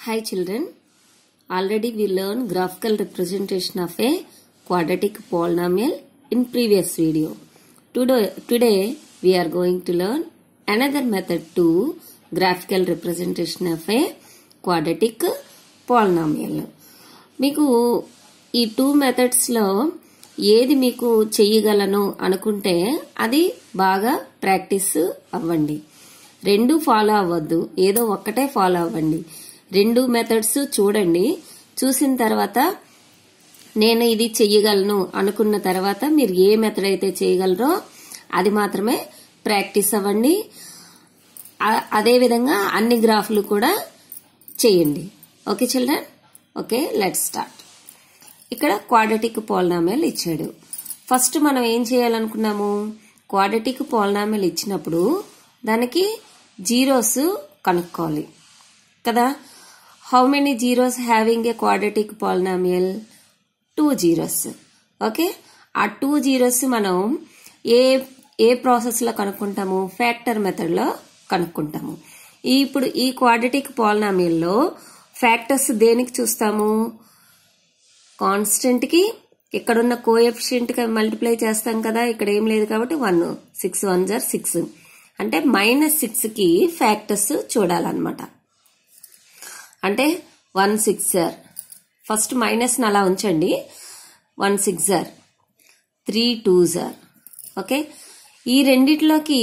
Hi children, already we learned graphical representation of a quadratic polynomial in previous video. Today, today we are going to learn another method to graphical representation of a quadratic polynomial. మీకు ఈ two మెథడ్స్లో ఏది మీకు చెయ్యగలను అనుకుంటే అది బాగా practice అవ్వండి రెండు ఫాలో అవ్వద్దు ఏదో ఒక్కటే ఫాలో అవ్వండి రెండు మెథడ్స్ చూడండి చూసిన తర్వాత నేను ఇది చెయ్యగలను అనుకున్న తర్వాత మీరు ఏ మెథడ్ అయితే చేయగలరో అది మాత్రమే ప్రాక్టీస్ అవ్వండి ఆ- అదేవిధంగా అన్ని గ్రాఫ్లు కూడా చేయండి okay children okay let start ఇక్కడ క్వాడ్రటిక్ పోలనామెల్ ఇచ్చాడు ఫస్ట్ మనం ఏం చేయాలనుకున్నాము క్వాడ్రటిక్ పోలనామెల్ ఇచ్చినప్పుడు దానికి జీరోస్ కనుక్కోవాలి కదా how many zeros having a quadratic polynomial two zeros okay ఆ టూ జీరోస్ మనం ఏ ఏ ప్రాసెస్లో కనుక్కుంటాము ఫ్యాక్టర్ మెథడ్లో కనుక్కుంటాము ఈ ఇప్పుడు ఈ క్వాడ్రటిక్ పోలనామియల్లో ఫ్యాక్టర్స్ దేనికి చూస్తాము కాన్స్టెంట్ కి ఇక్కడున్న కోఎఫిషియంట్ కి మల్టిప్లై చేస్తాం కదా ఇక్కడ ఏం లేదు కాబట్టి వన్ సిక్స్ వన్ జర్ సిక్స్ అంటే మైనస్ సిక్స్ కి ఫ్యాక్టర్స్ చూడాలన్నమాట అంటే వన్ సిక్స్ జర్ ఫస్ట్ మైనస్ అలా ఉంచండి వన్ సిక్స్ జర్ త్రీ టూ జర్ ఓకే ఈ రెండిట్లోకి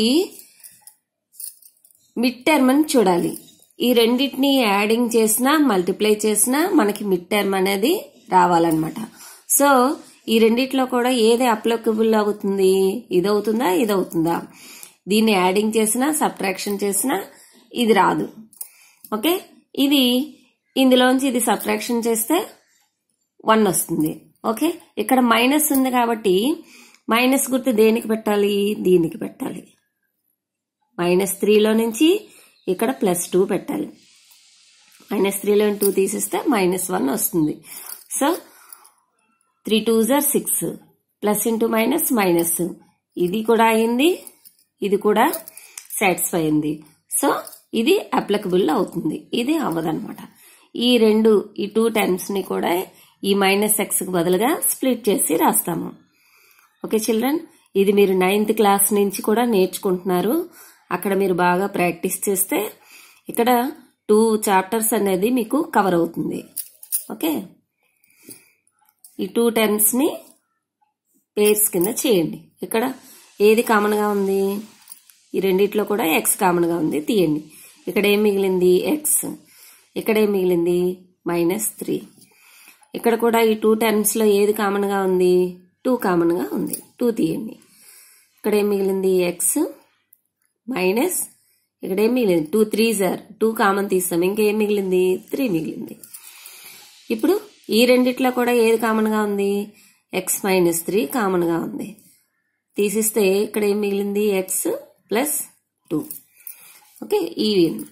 మిడ్ టర్మ్ అని చూడాలి ఈ రెండింటిని యాడింగ్ చేసినా మల్టిప్లై చేసినా మనకి మిడ్ టర్మ్ అనేది రావాలన్నమాట సో ఈ రెండిట్లో కూడా ఏది అప్లికబుల్ అవుతుంది ఇది అవుతుందా ఇది అవుతుందా దీన్ని యాడింగ్ చేసినా సబ్ట్రాక్షన్ చేసినా ఇది రాదు ఓకే ఇది ఇందులోంచి ఇది సబ్ట్రాక్షన్ చేస్తే వన్ వస్తుంది ఓకే ఇక్కడ మైనస్ ఉంది కాబట్టి మైనస్ గుర్తు దేనికి పెట్టాలి దీనికి పెట్టాలి మైనస్ త్రీలో నుంచి ఇక్కడ ప్లస్ టూ పెట్టాలి మైనస్ త్రీలో టూ తీసేస్తే మైనస్ వన్ వస్తుంది సో త్రీ టూ జర్ six plus into minus minus ఇది కూడా అయింది ఇది కూడా సాటిస్ఫై అయింది సో ఇది అప్లికబుల్ అవుతుంది ఇది అవ్వదన్నమాట ఈ రెండు ఈ టూ టర్మ్స్ ని కూడా ఈ మైనస్ ఎక్స్ కు బదులుగా స్ప్లిట్ చేసి రాస్తాము ఓకే చిల్డ్రన్ ఇది మీరు నైన్త్ క్లాస్ నుంచి కూడా నేర్చుకుంటున్నారు అక్కడ మీరు బాగా ప్రాక్టీస్ చేస్తే ఇక్కడ టూ చాప్టర్స్ అనేది మీకు కవర్ అవుతుంది ఓకే ఈ టూ టర్మ్స్ ని పేర్స్ కింద చేయండి ఇక్కడ ఏది కామన్ గా ఉంది ఈ రెండిట్లో కూడా ఎక్స్ కామన్ గా ఉంది తీయండి ఇక్కడ ఏం మిగిలింది ఎక్స్ ఇక్కడ ఏం మిగిలింది మైనస్ త్రీ ఇక్కడ కూడా ఈ టూ టర్మ్స్ లో ఏది కామన్ గా ఉంది టూ కామన్ గా ఉంది టూ తీయండి ఇక్కడ ఏం మిగిలింది ఎక్స్ మైనస్ ఇక్కడ ఏం మిగిలింది two three sir two common తీస్తాం ఇంకేం మిగిలింది త్రీ మిగిలింది ఇప్పుడు ఈ రెండిట్లో కూడా ఏది కామన్ గా ఉంది ఎక్స్ మైనస్ త్రీ కామన్ గా ఉంది తీసిస్తే ఇక్కడ ఏం మిగిలింది ఎక్స్ ప్లస్ టూ ఓకే ఈ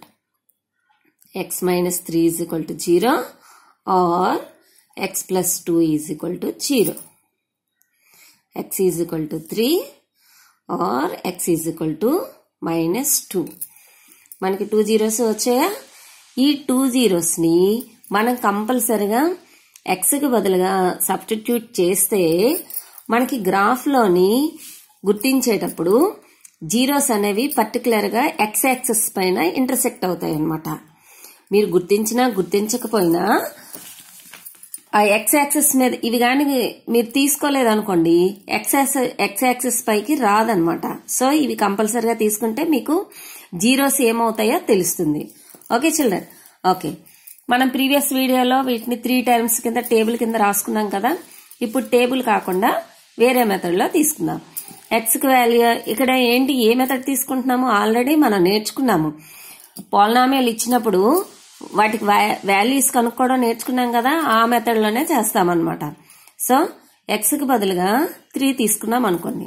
x minus three is equal to zero or x plus two is equal to zero x is equal to three or x is equal to minus two మనకి two zeros వచ్చాయా ఈ two జీరోస్ని మనం కంపల్సరిగా ఎక్స్కి బదులుగా substitute చేస్తే మనకి గ్రాఫ్లోని గుర్తించేటప్పుడు zeros అనేవి పర్టికులర్గా ఎక్స్ యాక్సెస్ పైన ఇంటర్సెక్ట్ అవుతాయి అన్నమాట మీరు గుర్తించినా గుర్తించకపోయినా ఆ ఎక్స్ యాక్సెస్ మీద ఇవి కానీ మీరు తీసుకోలేదనుకోండి ఎక్స్ ఎక్స్ యాక్సెస్ పైకి రాదనమాట సో ఇవి కంపల్సరిగా తీసుకుంటే మీకు జీరోస్ ఏమవుతాయో తెలుస్తుంది ఓకే చిల్డ్రన్ ఓకే మనం ప్రీవియస్ వీడియోలో వీటిని త్రీ టైమ్స్ కింద టేబుల్ కింద రాసుకున్నాం కదా ఇప్పుడు టేబుల్ కాకుండా వేరే మెథడ్లో తీసుకుందాం ఎక్స్కి వాల్యూ ఇక్కడ ఏంటి ఏ మెథడ్ తీసుకుంటున్నాము ఆల్రెడీ మనం నేర్చుకున్నాము పోలనామేలు ఇచ్చినప్పుడు వాటికి వాల్యూస్ కనుక్కోవడం నేర్చుకున్నాం కదా ఆ మెథడ్లోనే చేస్తామన్నమాట సో ఎక్స్కి బదులుగా త్రీ తీసుకున్నాం అనుకోండి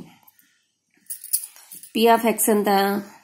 పి ఆఫ్ ఎక్స్ ఎంత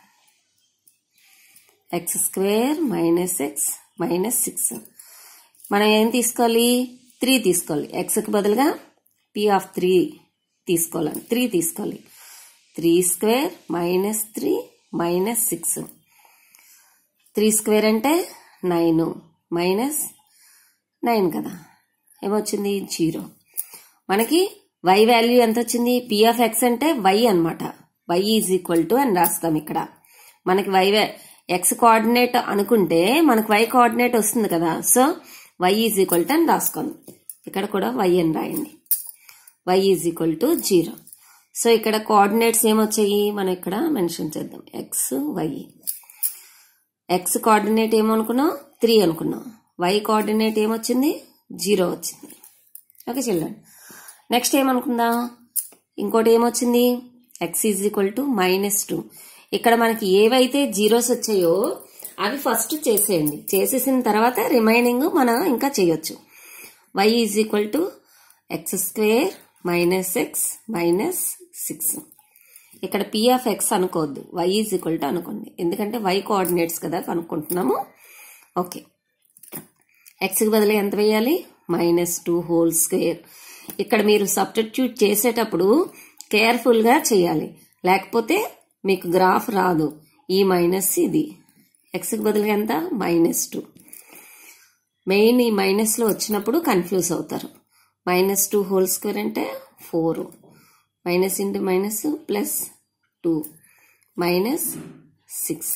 x square minus x minus six మనం ఏం తీసుకోవాలి త్రీ తీసుకోవాలి ఎక్స్కి బదులుగా పి ఆఫ్ త్రీ తీసుకోవాలి త్రీ తీసుకోవాలి three square minus three minus six three square అంటే నైన్ మైనస్ నైన్ కదా ఏమొచ్చింది జీరో మనకి వై వాల్యూ ఎంత వచ్చింది పి ఆఫ్ ఎక్స్ అంటే వై అనమాట వై ఈజ్ ఈక్వల్ టు అని రాస్తాం ఇక్కడ మనకి వై ఎక్స్ కోఆర్డినేట్ అనుకుంటే మనకు వై కోఆర్డినేట్ వస్తుంది కదా so y is equal to అని రాసుకోండి ఇక్కడ కూడా వై అని రాయండి y is equal to zero so ఇక్కడ కోఆర్డినేట్స్ ఏమొచ్చాయి మనం ఇక్కడ మెన్షన్ చేద్దాం ఎక్స్ వై ఎక్స్ కోఆర్డినేట్ ఏమనుకున్నాం త్రీ అనుకున్నాం వై కోఆర్డినేట్ ఏమొచ్చింది జీరో వచ్చింది ఓకే చిల్డ్రన్ నెక్స్ట్ ఏమనుకుందాం ఇంకోటి ఏమొచ్చింది x is equal to minus two ఇక్కడ మనకి ఏవైతే జీరోస్ వచ్చాయో అవి ఫస్ట్ చేసేయండి చేసేసిన తర్వాత రిమైనింగ్ మనం ఇంకా చేయొచ్చు y is equal to x square minus x minus six ఇక్కడ పి ఆఫ్ ఎక్స్ అనుకోవద్దు వై ఈజ్ ఈక్వల్ టు అనుకోండి ఎందుకంటే వై కోఆర్డినేట్స్ కదా కనుక్కుంటున్నాము ఓకే ఎక్స్కి బదులు ఎంత వేయాలి మైనస్ టూ హోల్ స్క్వేర్ ఇక్కడ మీరు సబ్స్టిట్యూట్ చేసేటప్పుడు కేర్ఫుల్గా చేయాలి లేకపోతే మీకు గ్రాఫ్ రాదు ఈ మైనస్ ఇది ఎక్స్కి బదులుగా ఎంత మైనస్ టూ మెయిన్ ఈ మైనస్లో వచ్చినప్పుడు కన్ఫ్యూజ్ అవుతారు మైనస్ టూ హోల్ స్క్వేర్ అంటే four minus into minus plus two minus six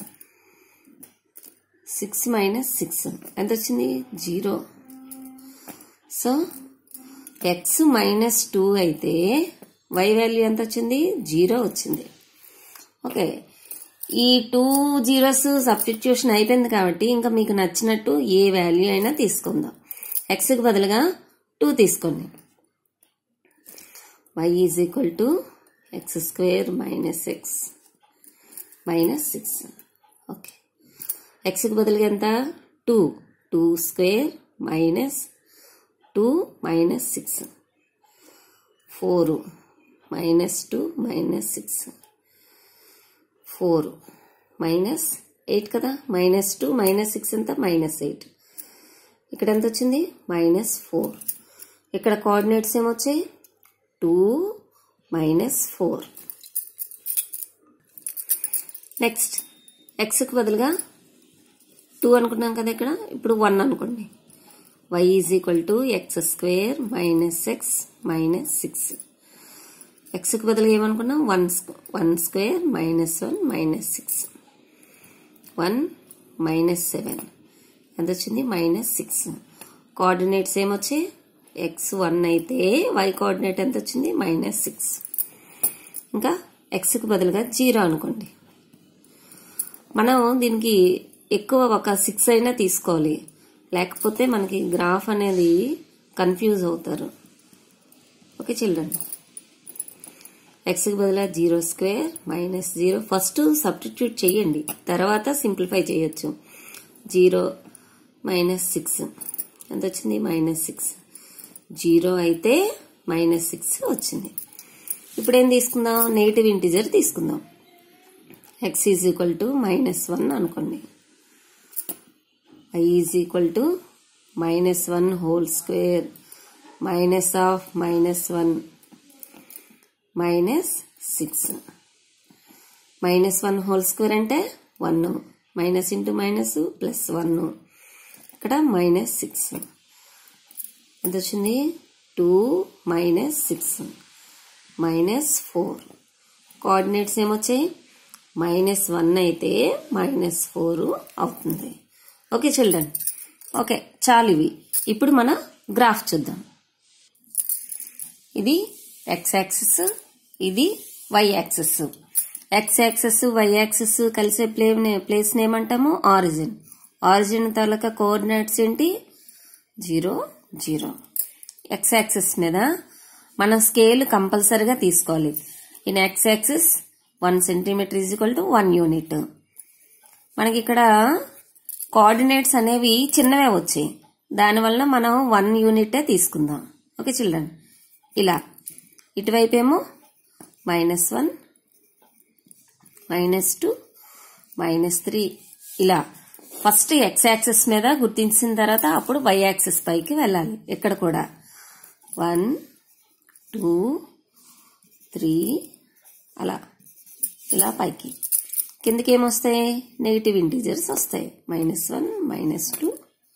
six minus six ఎంత వచ్చింది zero so x minus two అయితే వై వాల్యూ ఎంత వచ్చింది జీరో వచ్చింది ఓకే ఈ టూ జీరోస్ సబ్స్టిట్యూషన్ అయిపోయింది కాబట్టి ఇంకా మీకు నచ్చినట్టు ఏ వాల్యూ అయినా తీసుకుందాం ఎక్స్కి బదులుగా టూ తీసుకోండి y is equal to x square minus x minus six okay ఎక్స్కి బదులుగా ఎంత two two square minus two minus six four minus two minus six four minus eight కదా మైనస్ టూ మైనస్ సిక్స్ ఎంత minus eight ఇక్కడ ఎంత వచ్చింది minus four ఇక్కడ coordinates ఏమొచ్చాయి టూ మైనస్ ఫోర్ నెక్స్ట్ ఎక్స్కి బదులుగా టూ అనుకున్నాం కదా ఇక్కడ ఇప్పుడు వన్ అనుకోండి y is equal to x square minus x minus six ఎక్స్కి బదులుగా ఏమనుకున్నాం one one square minus one minus six one minus seven ఎంత వచ్చింది మైనస్ సిక్స్ కోఆర్డినేట్స్ ఏమొచ్చాయి ఎక్స్ వన్ అయితే వై కోఆర్డినేట్ ఎంత వచ్చింది మైనస్ సిక్స్ ఇంకా ఎక్స్కి బదులుగా జీరో అనుకోండి మనం దీనికి ఎక్కువ ఒక సిక్స్ అయినా తీసుకోవాలి లేకపోతే మనకి గ్రాఫ్ అనేది కన్ఫ్యూజ్ అవుతారు ఓకే చిల్డ్రన్ ఎక్స్కి బదులా zero square minus zero first substitute చేయండి తర్వాత సింప్లిఫై చేయొచ్చు జీరో మైనస్ సిక్స్ ఎంత వచ్చింది మైనస్ సిక్స్ జీరో అయితే మైనస్ సిక్స్ వచ్చింది ఇప్పుడు ఏం తీసుకుందాం నెగిటివ్ ఇంటిజర్ తీసుకుందాం x is equal to minus one అనుకోండి y is equal to minus one whole square minus of minus one minus six minus one whole square అంటే one minus into minus plus one ఇక్కడ minus six ఎంత వచ్చింది two minus six minus four coordinates ఏమొచ్చాయి minus one అయితే minus four అవుతుంది okay children okay చాలు ఇవి ఇప్పుడు మన గ్రాఫ్ చూద్దాం ఇది ఎక్స్ యాక్సిస్ ఇది y axis x axis y axis కలిసే ప్లే ప్లేస్ ఏమంటాము ఆరిజిన్ ఆరిజిన్ తాలూకా కోఆర్డినేట్స్ ఏంటి జీరో జీరో ఎక్స్ యాక్సిస్ మీద మనం స్కేల్ కంపల్సరీగా తీసుకోవాలి in x axis one centimetre is equal to one unit మనకి ఇక్కడ కోఆర్డినేట్స్ అనేవి చిన్నవే వచ్చాయి దానివల్ల మనం వన్ యూనిటే తీసుకుందాం ఓకే చిల్డ్రన్ ఇలా ఇటువైపు ఏమో minus one minus two minus three ఇలా ఫస్ట్ ఎక్స్ యాక్సిస్ మీద గుర్తించిన తర్వాత అప్పుడు వై యాక్సిస్ పైకి వెళ్ళాలి ఇక్కడ కూడా వన్ టూ త్రీ అలా ఇలా పైకి కిందకి ఏమొస్తాయి నెగిటివ్ ఇంటీజర్స్ వస్తాయి మైనస్ వన్ మైనస్ టూ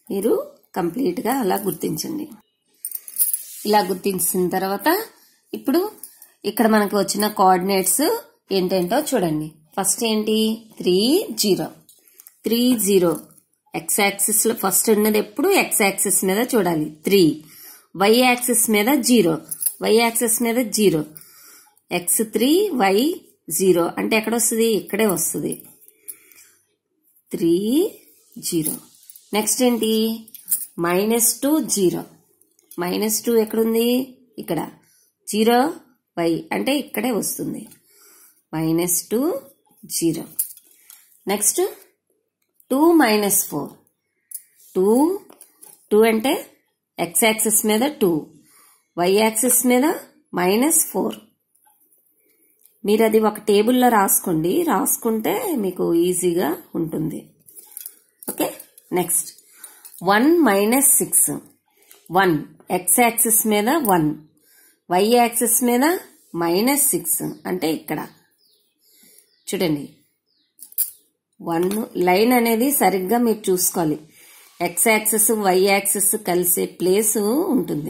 మీరు కంప్లీట్గా అలా గుర్తించండి ఇలా గుర్తించిన తర్వాత ఇప్పుడు ఇక్కడ మనకు వచ్చిన కోఆర్డినేట్స్ ఏంటేంటో చూడండి ఫస్ట్ ఏంటి three zero three zero x axis లో ఫస్ట్ ఉన్నది ఎప్పుడు ఎక్స్ యాక్సిస్ మీద చూడాలి త్రీ వై యాక్సిస్ మీద జీరో వై యాక్సిస్ మీద zero x three y zero అంటే ఎక్కడ వస్తుంది ఇక్కడే వస్తుంది త్రీ జీరో నెక్స్ట్ ఏంటి minus two zero minus two ఎక్కడుంది ఇక్కడ జీరో వై అంటే ఇక్కడే వస్తుంది minus two zero next two minus four two two అంటే ఎక్స్ యాక్సిస్ మీద టూ వై యాక్సిస్ మీద మైనస్ ఫోర్ మీరు అది ఒక టేబుల్లో రాసుకోండి రాసుకుంటే మీకు ఈజీగా ఉంటుంది okay next one minus six one x axis మీద వన్ వై యాక్సిస్ మీద మైనస్ సిక్స్ అంటే ఇక్కడ చూడండి వన్ లైన్ అనేది సరిగ్గా మీరు చూసుకోవాలి ఎక్స్ యాక్సిస్ వై యాక్సిస్ కలిసే ప్లేస్ ఉంటుంది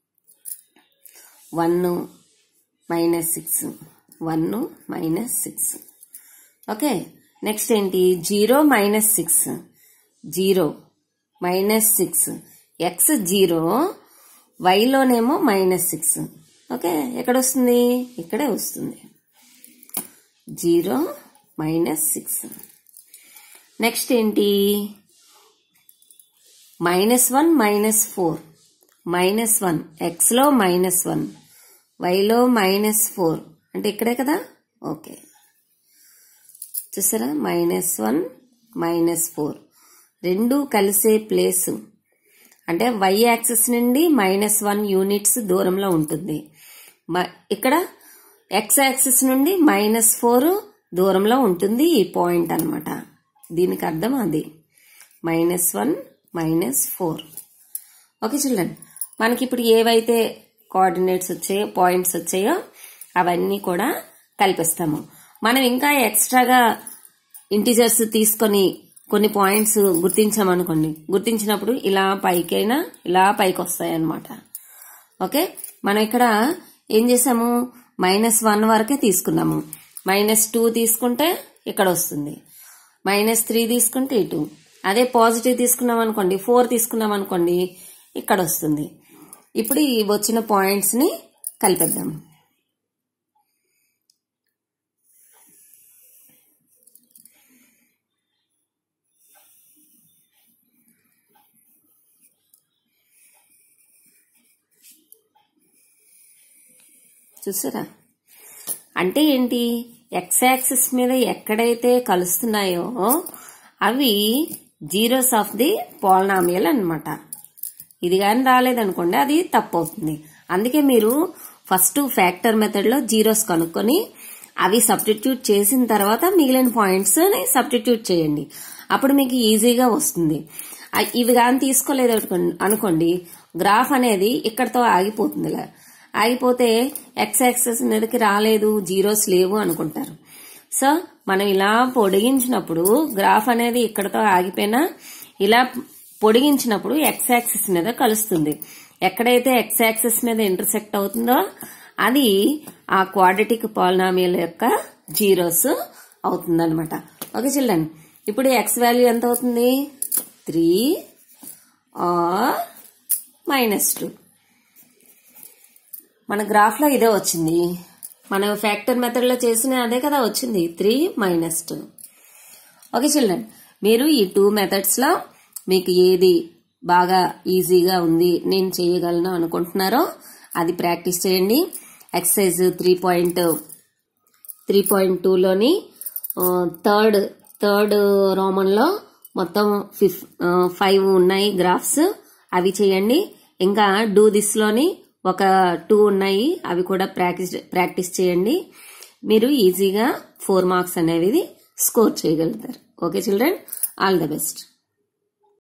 one minus six one minus six okay next ఏంటి zero minus six zero minus six x zero వైలోనేమో మైనస్ సిక్స్ ఓకే ఎక్కడ వస్తుంది ఇక్కడే వస్తుంది జీరో మైనస్ సిక్స్ నెక్స్ట్ ఏంటి minus one minus four minus one ఎక్స్లో మైనస్ వన్ వైలో minus four అంటే ఇక్కడే కదా ఓకే చూసారా మైనస్ వన్ మైనస్ ఫోర్ రెండు కలిసే ప్లేసు అంటే వై యాక్సిస్ నుండి మైనస్ వన్ యూనిట్స్ దూరంలో ఉంటుంది మ- ఇక్కడ ఎక్స్ యాక్సిస్ నుండి మైనస్ ఫోర్ దూరంలో ఉంటుంది ఈ పాయింట్ అన్నమాట దీనికి అర్థం అది minus one minus four okay children మనకి ఇప్పుడు ఏవైతే కోఆర్డినేట్స్ వచ్చాయో పాయింట్స్ వచ్చాయో అవన్నీ కూడా కల్పిస్తాము మనం ఇంకా ఎక్స్ట్రాగా ఇంటిజర్స్ తీసుకొని కొన్ని పాయింట్స్ గుర్తించామనుకోండి గుర్తించినప్పుడు ఇలా పైకైనా ఇలా పైకి వస్తాయి అన్నమాట ఓకే మనం ఇక్కడ ఏం చేసాము మైనస్ వన్ వరకే తీసుకున్నాము మైనస్ టూ తీసుకుంటే ఇక్కడ వస్తుంది మైనస్ త్రీ తీసుకుంటే ఇటు అదే పాజిటివ్ తీసుకున్నాం అనుకోండి ఫోర్ తీసుకున్నాం అనుకోండి ఇక్కడ వస్తుంది ఇప్పుడు ఈ వచ్చిన పాయింట్స్ ని కలిపేద్దాం చూసారా అంటే ఏంటి ఎక్స్ యాక్సిస్ మీద ఎక్కడైతే కలుస్తున్నాయో అవి జీరోస్ ఆఫ్ ది పోలనామియల్ అన్నమాట ఇది కానీ రాలేదనుకోండి అది తప్పు అవుతుంది అందుకే మీరు ఫస్ట్ ఫ్యాక్టర్ మెథడ్ లో జీరోస్ కనుక్కొని అవి సబ్స్టిట్యూట్ చేసిన తర్వాత మిగిలిన పాయింట్స్ ని సబ్స్టిట్యూట్ చేయండి అప్పుడు మీకు ఈజీగా వస్తుంది ఆ- ఇవి కానీ తీసుకోలేదు అనుకోండి- అనుకోండి గ్రాఫ్ అనేది ఇక్కడతో ఆగిపోతుంది ఇలా ఆగిపోతే ఎక్స్ యాక్సెస్ మీదకి రాలేదు జీరోస్ లేవు అనుకుంటారు సో మనం ఇలా పొడిగించినప్పుడు గ్రాఫ్ అనేది ఇక్కడతో ఆగిపోయినా ఇలా పొడిగించినప్పుడు ఎక్స్ యాక్సిస్ మీద కలుస్తుంది ఎక్కడైతే ఎక్స్ యాక్సిస్ మీద ఇంటర్సెక్ట్ అవుతుందో అది ఆ క్వాడ్రటిక్ పాలినామియల్ యొక్క జీరోస్ అవుతుందన్నమాట ఓకే చిల్డ్రన్ ఇప్పుడు ఎక్స్ వాల్యూ ఎంత అవుతుంది త్రీ ఆర్ మైనస్ టూ మన గ్రాఫ్ లో ఇదే వచ్చింది మనం ఫ్యాక్టర్ మెథడ్ లో చేసిన అదే కదా వచ్చింది three minus two okay children మీరు ఈ టూ మెథడ్స్ లో మీకు ఏది బాగా ఈజీగా ఉంది నేను చేయగలను అనుకుంటున్నారో అది ప్రాక్టీస్ చేయండి exercise three point three point టూలోని థర్డ్ థర్డ్ రోమన్లో మొత్తం ఫిఫ్ ఫైవ్ ఉన్నాయి గ్రాఫ్స్ అవి చేయండి ఇంకా డూ దిస్లోని ఒక టూ ఉన్నాయి అవి కూడా ప్రాక్టీస్ ప్రాక్టీస్ చేయండి మీరు ఈజీగా ఫోర్ మార్క్స్ అనేవి స్కోర్ చేయగలుగుతారు okay children all the best